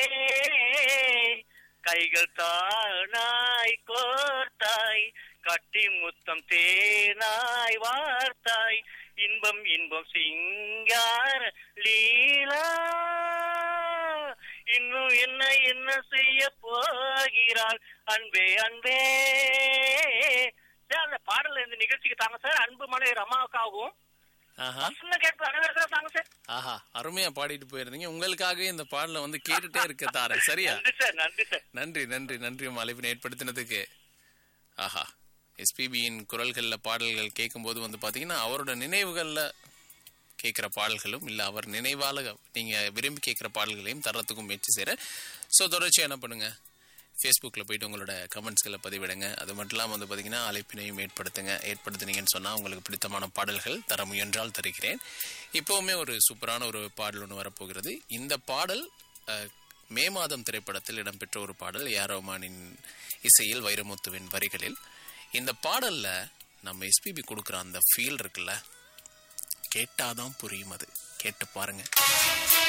கைகள் தானாய் கோர்த்தாய் கட்டி முத்தம் தேனாய் வார்த்தாய் இன்பம் இன்பம் சிங்கார லீலா இன்னும் என்ன என்ன செய்ய போகிறாள் அன்பே அன்பே சார் அந்த பாடல இந்த நிகழ்ச்சிக்கு தாங்க சார் அன்பு மனைவி ரமாவுக்காகவும் ஆஹா பசங்க கேட்பு அனைவருக்கும் தாங்க சார் ஆஹா அருமையா பாடிட்டு போயிருந்தீங்க உங்களுக்காகவே இந்த பாடலை வந்து கேட்டுட்டே இருக்க தார சரியா நன்றி சார் நன்றி சார் நன்றி நன்றி நன்றி உங்க அழைப்பினை ஏற்படுத்தினதுக்கு ஆஹா எஸ்பிபியின் குரல்களில் பாடல்கள் கேட்கும்போது வந்து பார்த்தீங்கன்னா அவரோட நினைவுகளில் கேட்குற பாடல்களும் இல்லை அவர் நினைவால நீங்கள் விரும்பி கேட்குற பாடல்களையும் தரத்துக்கும் முயற்சி செய்கிறேன் ஸோ தொடர்ச்சியாக என்ன பண்ணுங்க ஃபேஸ்புக்கில் போயிட்டு உங்களோட கமெண்ட்ஸ்களை பதிவிடுங்க அது மட்டும் இல்லாமல் வந்து பார்த்தீங்கன்னா அழைப்பினையும் ஏற்படுத்துங்க ஏற்படுத்துனீங்கன்னு சொன்னால் உங்களுக்கு பிடித்தமான பாடல்கள் தர முயன்றால் தருகிறேன் இப்போவுமே ஒரு சூப்பரான ஒரு பாடல் ஒன்று வரப்போகிறது இந்த பாடல் அஹ், மே மாதம் திரைப்படத்தில் இடம்பெற்ற ஒரு பாடல் ஏ ஆர் ரஹ்மானின் இசையில் வைரமுத்துவின் வரிகளில் இந்த பாடல்ல நம்ம எஸ்பிபி கொடுக்குற அந்த ஃபீல் இருக்குல்ல கேட்டாதான் புரியும் அது கேட்டு பாருங்க